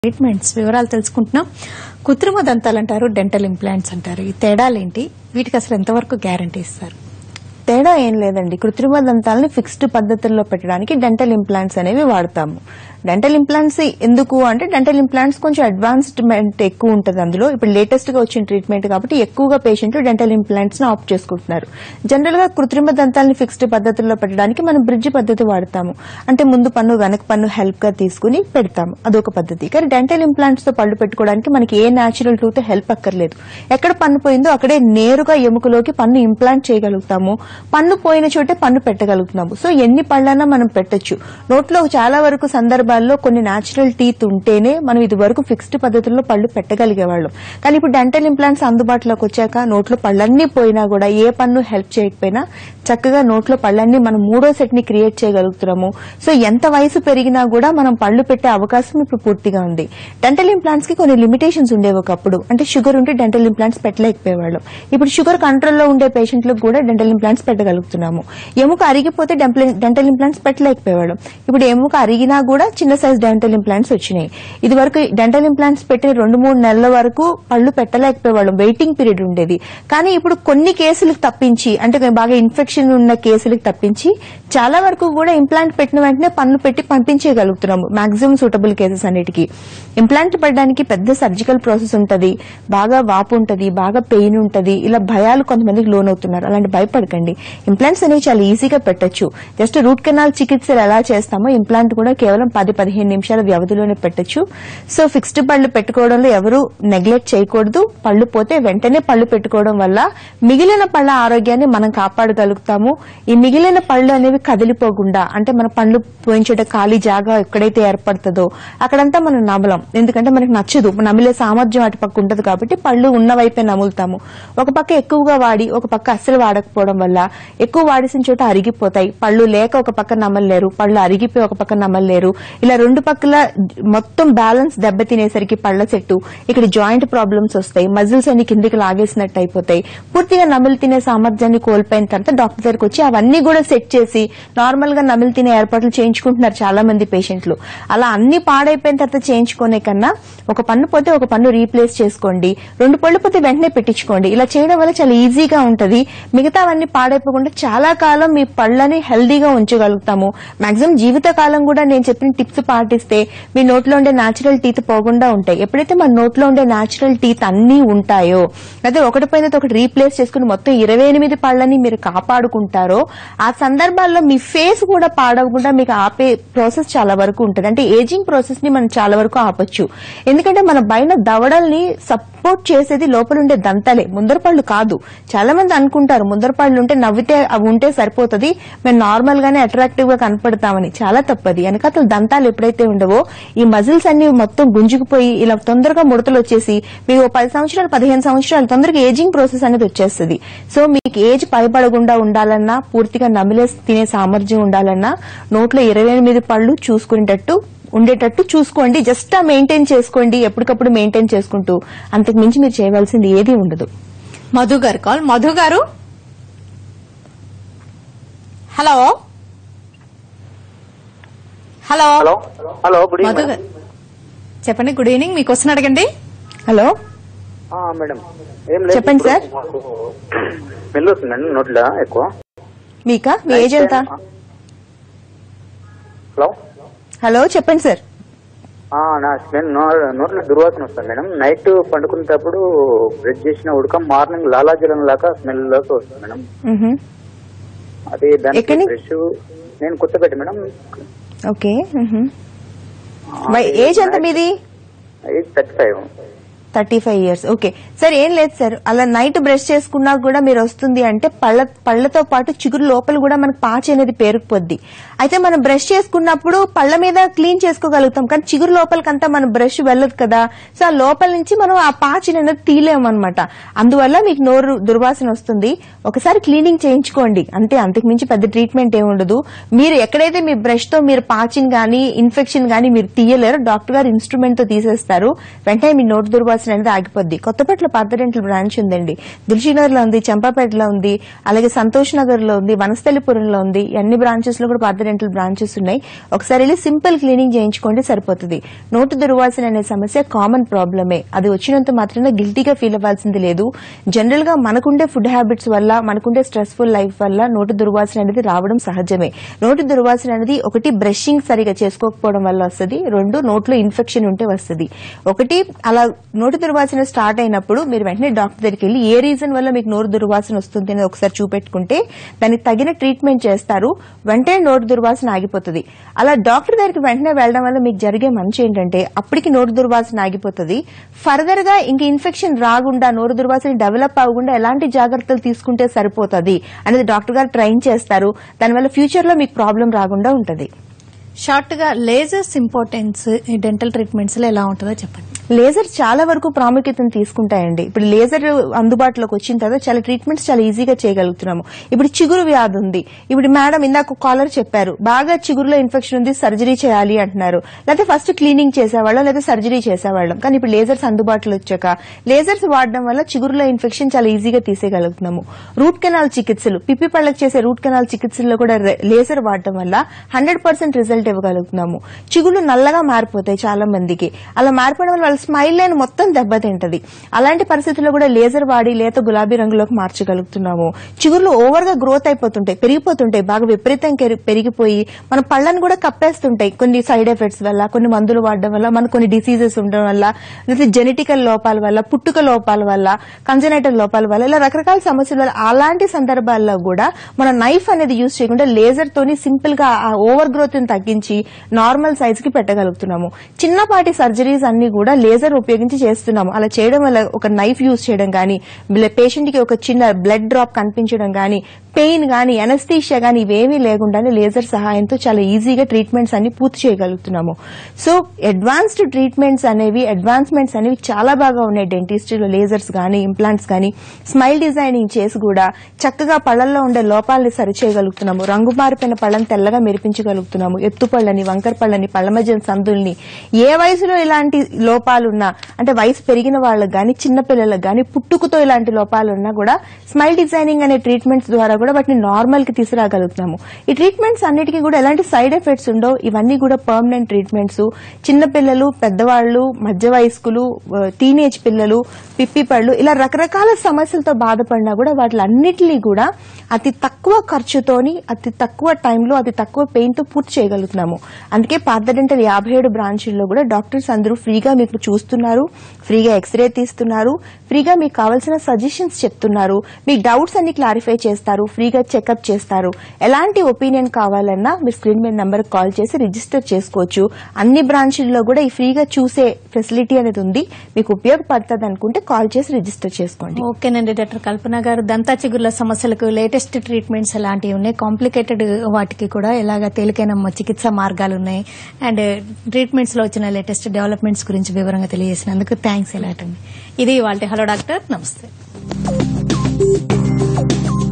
Treatments వివరాలు తెలుసుకుంటున్నాం కృత్రిమ దంతాలు అంటారు డెంటల్ ఇంప్లాంట్స్ అంటారు ఈ తేడాలేంటి వీటికి అసలు ఎంతవరకు గ్యారంటీ ఇస్తారు తేడా ఏం లేదండి కృత్రిమ దంతాలని ఫిక్స్డ్ పద్ధతుల్లో పెట్టడానికి డెంటల్ ఇంప్లాంట్స్ అనేవి వాడతాము డెంటల్ ఇంప్లాంట్స్ ఎందుకు అంటే డెంటల్ ఇంప్లాంట్స్ కొంచెం అడ్వాన్స్డ్మెంట్ ఎక్కువ ఉంటుంది అందులో ఇప్పుడు లేటెస్ట్ గా వచ్చిన ట్రీట్మెంట్ కాబట్టి ఎక్కువగా పేషెంట్లు డెంటల్ ఇంప్లాంట్స్ ని ఆప్ట్ చేసుకుంటున్నారు జనరల్ గా కృత్రిమ దంతాలని ఫిక్స్డ్ పద్ధతుల్లో పెట్టడానికి మనం బ్రిడ్జ్ పద్ధతి వాడతాము అంటే ముందు పన్ను వెనక పన్ను హెల్ప్ గా తీసుకుని పెడతాము అదొక పద్ధతి కానీ డెంటల్ ఇంప్లాంట్స్ తో పళ్ళు పెట్టుకోవడానికి మనకి ఏ న్యాచురల్ టూత్ హెల్ప్ అక్కర్లేదు ఎక్కడ పన్ను పోయిందో అక్కడే నేరుగా ఎముకలోకి పన్ను ఇంప్లాంట్ చేయగలుగుతాము పన్ను పోయిన చోటే పన్ను పెట్టగలుగుతున్నాము సో ఎన్ని పళ్ళైనా మనం పెట్టొచ్చు నోట్లో చాలా వరకు సందర్భాల్లో కొన్ని న్యాచురల్ టీత్ ఉంటేనే మనం ఇది వరకు ఫిక్స్డ్ పద్ధతుల్లో పళ్ళు పెట్టగలిగేవాళ్ళం కానీ ఇప్పుడు డెంటల్ ఇంప్లాంట్స్ అందుబాటులోకి వచ్చాక నోట్లో పళ్ళన్నీ పోయినా కూడా ఏ పన్ను హెల్ప్ చేయకపోయినా చక్కగా నోట్లో పళ్ళన్నీ మనం మూడో సెట్ ని క్రియేట్ చేయగలుగుతున్నాము సో ఎంత వయసు పెరిగినా కూడా మనం పళ్ళు పెట్టే అవకాశం ఇప్పుడు పూర్తిగా ఉంది డెంటల్ ఇంప్లాంట్స్ కి కొన్ని లిమిటేషన్స్ ఉండేవి ఒకప్పుడు అంటే షుగర్ ఉంటే డెంటల్ ఇంప్లాంట్స్ పెట్టలేకపోయేవాళ్ళం ఇప్పుడు షుగర్ కంట్రోల్లో ఉండే పేషెంట్లకు కూడా డెంటల్ ఇంప్లాంట్స్ పెట్టగలుగుతున్నాము ఎముక అరిగిపోతే డెంటల్ ఇంప్లాంట్స్ పెట్టలేకపోయేవాళ్ళం ఇప్పుడు ఎముక అరిగినా కూడా చిన్న సైజ్ డెంటల్ ఇంప్లాంట్స్ వచ్చినాయి ఇది వరకు డెంటల్ ఇంప్లాంట్స్ పెట్టిన రెండు మూడు నెలల వరకు పళ్ళు పెట్టలేకపోయేవాళ్ళం వెయిటింగ్ పీరియడ్ ఉండేది కానీ ఇప్పుడు కొన్ని కేసులకు తప్పించి అంటే బాగా ఇన్ఫెక్షన్ ఉన్న కేసులకు తప్పించి చాలా వరకు కూడా ఇంప్లాంట్ పెట్టిన వెంటనే పన్ను పెట్టి పంపించేయగలుగుతున్నాము మాక్సిమం సూటబుల్ కేసెస్ అన్నిటికీ ఇంప్లాంట్ పెట్టడానికి పెద్ద సర్జికల్ ప్రాసెస్ ఉంటది బాగా వాపు ఉంటది బాగా పెయిన్ ఉంటది ఇలా భయాలు కొంతమందికి లోనవుతున్నారు అలాంటి భయపడకండి ఇంప్లాంట్స్ అనేవి చాలా ఈజీగా పెట్టొచ్చు జస్ట్ రూట్ కెనాల్ చికిత్సలు ఎలా చేస్తామో ఇంప్లాంట్ కూడా కేవలం పది పదిహేను నిమిషాల వ్యవధిలోనే పెట్టొచ్చు సో ఫిక్స్డ్ పళ్ళు పెట్టుకోవడంలో ఎవరు నెగ్లెక్ట్ చేయకూడదు పళ్ళు పోతే వెంటనే పళ్ళు పెట్టుకోవడం వల్ల మిగిలిన పళ్ళ ఆరోగ్యాన్ని మనం కాపాడగలుగుతాము ఈ మిగిలిన పళ్ళు అనేవి కదిలిపోకుండా అంటే మన పళ్ళు పోయించే ఖాళీ జాగా ఎక్కడైతే ఏర్పడుతుందో అక్కడంతా మనం నమలం ఎందుకంటే మనకు నచ్చదు నమిలే సామర్థ్యం అటు పక్క ఉంటది కాబట్టి పళ్ళు ఉన్న వైపే నములుతాము ఒక పక్క ఎక్కువగా వాడి ఒక పక్క అస్సలు వాడకపోవడం వల్ల ఎక్కువ వాడేసిన చోట అరిగిపోతాయి పళ్ళు లేక ఒక పక్క నమలలేరు పళ్ళు అరిగిపోయి ఒక పక్క నమలలేరు ఇలా రెండు పక్కల మొత్తం బ్యాలెన్స్ దెబ్బతినేసరికి పళ్ళ చెట్టు ఇక్కడ జాయింట్ ప్రాబ్లమ్స్ వస్తాయి మజిల్స్ అన్ని కిందికి లాగేసినట్టు అయిపోతాయి పూర్తిగా నమిలి తినే సామర్థ్యాన్ని కోల్పోయిన తర్వాత డాక్టర్ దగ్గరికి వచ్చి అవన్నీ కూడా సెట్ చేసి నార్మల్ గా నమిలి తినే ఏర్పాట్లు చేయించుకుంటున్నారు చాలా మంది పేషెంట్లు అలా అన్ని పాడైపోయిన తర్వాత చేయించుకునే కన్నా ఒక పన్ను పోతే ఒక పన్ను రీప్లేస్ చేసుకోండి రెండు పళ్ళు పోతే వెంటనే పెట్టించుకోండి ఇలా చేయడం వల్ల చాలా ఈజీగా ఉంటది మిగతావన్నీ పాడైపోకుండా చాలా కాలం మీ పళ్ళని హెల్దీగా ఉంచగలుగుతాము మాక్సిమం జీవిత కాలం కూడా నేను చెప్పిన టిప్స్ పాటిస్తే మీ నోట్లో ఉండే న్యాచురల్ టీత్ పోకుండా ఉంటాయి ఎప్పుడైతే మన నోట్లో ఉండే న్యాచురల్ టీత్ అన్ని ఉంటాయో అదే ఒకటి పైన ఒకటి రీప్లేస్ చేసుకుని మొత్తం ఇరవై ఎనిమిది పళ్ళని మీరు కాపాడుకుంటారో ఆ సందర్భాల్లో మీ ఫేస్ కూడా పాడవకుండా మీకు ఆపే ప్రాసెస్ చాలా వరకు ఉంటుంది అంటే ఏజింగ్ ప్రాసెస్ ని మనం చాలా వరకు ఆపొచ్చు ఎందుకంటే మన పైన దవడల్ని సపోర్ట్ చేసేది లోపల ఉండే దంతాలే ముందర పళ్ళు కాదు చాలా మంది అనుకుంటారు ముందర పళ్ళు ఉంటే నవ్వితే అవి ఉంటే సరిపోతుంది మేము నార్మల్ గానే అట్రాక్టివ్ గా కనపడతామని చాలా తప్పది వెనకాతల దంతాలు ఎప్పుడైతే ఉండవో ఈ మజిల్స్ అన్ని మొత్తం గుంజుకుపోయి ఇలా తొందరగా ముడతలు వచ్చేసి మీకు ఓ పది సంవత్సరాలు పదిహేను సంవత్సరాలు తొందరగా ఏజింగ్ ప్రాసెస్ అనేది వచ్చేస్తుంది సో మీకు ఏజ్ పైబడకుండా ఉండాలన్నా పూర్తిగా నమిలే తినే సామర్థ్యం ఉండాలన్నా నోట్లో ఇరవై ఎనిమిది పళ్ళు చూసుకునేటట్టు ఉండేటట్టు చూసుకోండి జస్ట్ ఆ మెయింటైన్ చేసుకోండి ఎప్పటికప్పుడు మెయింటైన్ చేసుకుంటూ అంతకు మించి మీరు చేయవలసింది ఏదీ ఉండదు మధు గారు కాల్ మధు గారు hello hello hello hello good Madhu evening గారు చెప్పండి గుడ్ ఈవినింగ్ మీకు వస్తున్న అడగండి హలో ఆ, మేడం ఏం లేదు చెప్పండి ఇప్పుడు సార్. మాకు స్మెల్ వస్తుందండి నోట్లో ఎక్కువ మీకా మీ ఏజ్ ఎంత హలో హలో చెప్పండి సార్ ఆ, నా స్మెల్ నోట్లో దుర్వాసన వస్తుంది మేడం నైట్ పండుకునేటప్పుడు బ్రష్ చేసిన ఉడక మార్నింగ్ లాలాజలం లాగా స్మెల్ లాగా వస్తుంది మేడం మ్హూ. అది దానికి ఎక్కడి? బ్రష్ నేను కొత్తపేట మేడం ఓకే మ్హూ. వై- ఏజ్ ఎంత మీది thirty five thirty five years okay sir ఏం లేదు సార్ అలా నైట్ బ్రష్ చేసుకున్నా కూడా మీరు వస్తుంది అంటే పళ్ళ పళ్ళతో పాటు చిగురు లోపల కూడా మనకు పాచి అనేది పేరుకుపోద్ది అయితే మనం బ్రష్ చేసుకున్నప్పుడు పళ్ళ మీద క్లీన్ చేసుకోగలుగుతాం కానీ చిగురు లోపలికంతా మన బ్రష్ వెళ్ళదు కదా సో ఆ లోపల నుంచి మనం ఆ పాచిని అనేది తీలేము అనమాట అందువల్ల మీకు నోరు దుర్వాసన వస్తుంది ఒకసారి క్లీనింగ్ చేయించుకోండి అంతే అంతకు మించి పెద్ద ట్రీట్మెంట్ ఏమి ఉండదు మీరు ఎక్కడైతే మీ బ్రష్ తో మీరు పాచిని గానీ ఇన్ఫెక్షన్ గానీ మీరు తీయలేరు డాక్టర్ గారు ఇన్స్ట్రుమెంట్ తో తీసేస్తారు వెంటనే మీ నోటు దుర్వాసన దుర్వాసన అనేది ఆగిపోద్ది కొత్తపేటలో పాత డెంటల్ బ్రాంచ్ ఉందండి దిల్షీనగర్ లో ఉంది చంపాపేటలో ఉంది అలాగే సంతోష్ నగర్ లో ఉంది వనస్థలిపురంలో ఉంది ఈ అన్ని బ్రాంచెస్ లో కూడా పాత డెంటల్ బ్రాంచెస్ ఉన్నాయి ఒకసారి వెళ్ళి సింపుల్ క్లీనింగ్ చేయించుకోండి సరిపోతుంది నోటు దుర్వాసన అనే సమస్య కామన్ ప్రాబ్లమే అది వచ్చినంత మాత్రాన గిల్టీగా ఫీల్ అవ్వాల్సింది లేదు జనరల్ గా మనకుండే ఫుడ్ హ్యాబిట్స్ వల్ల మనకుండే స్ట్రెస్ఫుల్ లైఫ్ వల్ల నోటు దుర్వాసన అనేది రావడం సహజమే నోటి దుర్వాసన అనేది ఒకటి బ్రషింగ్ సరిగా చేసుకోకపోవడం వల్ల వస్తుంది రెండు నోట్లో ఇన్ఫెక్షన్ ఉంటే వస్తుంది ఒకటి అలా నోటి దుర్వాసన స్టార్ట్ అయినప్పుడు మీరు వెంటనే డాక్టర్ దగ్గరికి వెళ్ళి ఏ రీజన్ వల్ల మీకు నోరు దుర్వాసన వస్తుంది అనేది ఒకసారి చూపెట్టుకుంటే దానికి తగిన ట్రీట్మెంట్ చేస్తారు వెంటనే నోటి దుర్వాసన ఆగిపోతుంది అలా డాక్టర్ దగ్గరికి వెంటనే వెళ్ళడం వల్ల మీకు జరిగే మంచి ఏంటంటే అప్పటికి నోటి దుర్వాసన ఆగిపోతుంది ఫర్దర్ గా ఇంక ఇన్ఫెక్షన్ రాకుండా నోరు దుర్వాసన డెవలప్ అవ్వకుండా ఎలాంటి జాగ్రత్తలు తీసుకుంటే సరిపోతుంది అనేది డాక్టర్ గారు ట్రైన్ చేస్తారు దానివల్ల ఫ్యూచర్ లో మీకు ప్రాబ్లం రాకుండా ఉంటది షార్ట్ గా లేజర్స్ ఇంపార్టెన్స్ ఈ డెంటల్ ట్రీట్మెంట్స్ లో ఎలా ఉంటుందో చెప్పండి లేజర్ చాలా వరకు ప్రాముఖ్యతను తీసుకుంటాయండి ఇప్పుడు లేజర్ అందుబాటులోకి వచ్చిన తర్వాత చాలా ట్రీట్మెంట్స్ చాలా ఈజీగా చేయగలుగుతున్నాము ఇప్పుడు చిగురు వ్యాధి ఉంది ఇప్పుడు మేడం ఇందాక కాలర్ చెప్పారు బాగా చిగురులో ఇన్ఫెక్షన్ ఉంది సర్జరీ చేయాలి అంటున్నారు లేకపోతే ఫస్ట్ క్లీనింగ్ చేసేవాళ్ళం లేదా సర్జరీ చేసేవాళ్ళం కానీ ఇప్పుడు లేజర్స్ అందుబాటులో వచ్చాక లేజర్స్ వాడడం వల్ల చిగురులో ఇన్ఫెక్షన్ చాలా ఈజీగా తీసేయగలుగుతున్నాము రూట్ కెనాల్ చికిత్సలు పిప్పి పళ్ళకి చేసే రూట్ కెనాల్ చికిత్సల్లో కూడా రె- లేజర్ వాడడం వల్ల హండ్రెడ్ పర్సెంట్ రిజల్ట్ ఇవ్వగలుగుతున్నాము చిగుళ్ళు నల్లగా మారిపోతాయి చాలా మందికి అలా మారిపోవడం వల్ల వాళ్ళ స్మైల్ లైన్ మొత్తం దెబ్బతింటది అలాంటి పరిస్థితుల్లో కూడా లేజర్ వాడి లేత గులాబీ రంగులోకి మార్చగలుగుతున్నాము చిగుర్లు ఓవర్ గా గ్రోత్ అయిపోతుంటాయి పెరిగిపోతుంటాయి బాగా విపరీతం కెరి- పెరిగిపోయి మన పళ్ళను కూడా కప్పేస్తుంటాయి కొన్ని సైడ్ ఎఫెక్ట్స్ వల్ల కొన్ని మందులు వాడడం వల్ల మనకు కొన్ని డిసీజెస్ ఉండడం వల్ల లేకపోతే జెనెటికల్ లోపాల వల్ల పుట్టుక లోపాల వల్ల కంజనైటల్ లోపాల వల్ల ఇలా రకరకాల సమస్యల వల్ల అలాంటి సందర్భాల్లో కూడా మన నైఫ్ అనేది యూజ్ చేయకుండా లేజర్ తోని సింపుల్ గా ఆ ఓవర్ గ్రోత్ ని తగ్గించి నార్మల్ సైజ్ కి పెట్టగలుగుతున్నాము చిన్నపాటి సర్జరీస్ అన్ని కూడా లేజర్ ఉపయోగించి చేస్తున్నాము అలా చేయడం వల్ల ఒక నైఫ్ యూజ్ చేయడం గానీ పేషెంట్ కి ఒక చిన్న బ్లడ్ డ్రాప్ కనిపించడం గానీ పెయిన్ గానీ ఎనస్థీషియా గానీ ఇవేమీ లేకుండానే లేజర్ సహాయంతో చాలా ఈజీగా ట్రీట్మెంట్స్ అన్ని పూర్తి చేయగలుగుతున్నాము సో అడ్వాన్స్డ్ ట్రీట్మెంట్స్ అనేవి అడ్వాన్స్మెంట్స్ అనేవి చాలా బాగా ఉన్నాయి డెంటిస్ట్రీలో లేజర్స్ గానీ ఇంప్లాంట్స్ గానీ స్మైల్ డిజైనింగ్ చేసి కూడా చక్కగా పళ్ళల్లో ఉండే లోపాలని సరిచేయగలుగుతున్నాము రంగు మారిపోయిన పళ్ళని తెల్లగా మెరిపించగలుగుతున్నాము ఎత్తు పళ్ళని వంకర పళ్ళని పళ్ళ మధ్య సందుల్ని ఏ వయసులో ఇలాంటి లోపాలున్నా అంటే వయసు పెరిగిన వాళ్ళకి గానీ చిన్న పిల్లలకు గానీ పుట్టుకతో ఇలాంటి లోపాలు ఉన్నా కూడా స్మైల్ డిజైనింగ్ అనే ట్రీట్మెంట్స్ ద్వారా కూడా వాటిని నార్మల్ కి తీసుకురాగలుగుతున్నాము ఈ ట్రీట్మెంట్స్ అన్నిటికీ కూడా ఎలాంటి సైడ్ ఎఫెక్ట్స్ ఉండవు ఇవన్నీ కూడా పర్మనెంట్ ట్రీట్మెంట్స్ చిన్న పిల్లలు పెద్దవాళ్ళు మధ్య వయస్కులు టీనేజ్ పిల్లలు పిప్పి పళ్ళు ఇలా రకరకాల సమస్యలతో బాధపడినా కూడా వాటిలన్నిటినీ కూడా అతి తక్కువ ఖర్చుతోని అతి తక్కువ టైంలో అతి తక్కువ పెయిన్ తో పూర్తి చేయగలుగుతున్నాము అందుకే పాత డెంటల్ యాభై ఏడు బ్రాంచుల్లో కూడా డాక్టర్స్ అందరూ ఫ్రీగా మీకు చూస్తున్నారు ఫ్రీగా ఎక్స్రే తీస్తున్నారు ఫ్రీగా మీకు కావాల్సిన సజెషన్స్ చెప్తున్నారు మీ డౌట్స్ అన్ని క్లారిఫై చేస్తారు ఫ్రీగా చెకప్ చేస్తారు ఎలాంటి ఒపీనియన్ కావాలన్నా మీరు స్క్రీన్ మీద నెంబర్ కాల్ చేసి రిజిస్టర్ చేసుకోవచ్చు అన్ని బ్రాంచుల్లో కూడా ఈ ఫ్రీగా చూసే ఫెసిలిటీ అనేది ఉంది మీకు ఉపయోగపడుతుంది అనుకుంటే కాల్ చేసి రిజిస్టర్ చేసుకోండి ఓకేనండి డాక్టర్ కల్పన గారు దంతా చిగుర్ల సమస్యలకు లేటెస్ట్ ట్రీట్మెంట్స్ ఎలాంటివి ఉన్నాయి కాంప్లికేటెడ్ వాటికి కూడా ఎలాగ తేలికైన మ- చికిత్సా మార్గాలు ఉన్నాయి అండ్ ట్రీట్మెంట్స్ లో వచ్చిన లేటెస్ట్ డెవలప్మెంట్స్ గురించి వివరంగా తెలియజేసినందుకు థ్యాంక్స్ ఎలాటండి ఇది వాళ్ళ హలో డాక్టర్ నమస్తే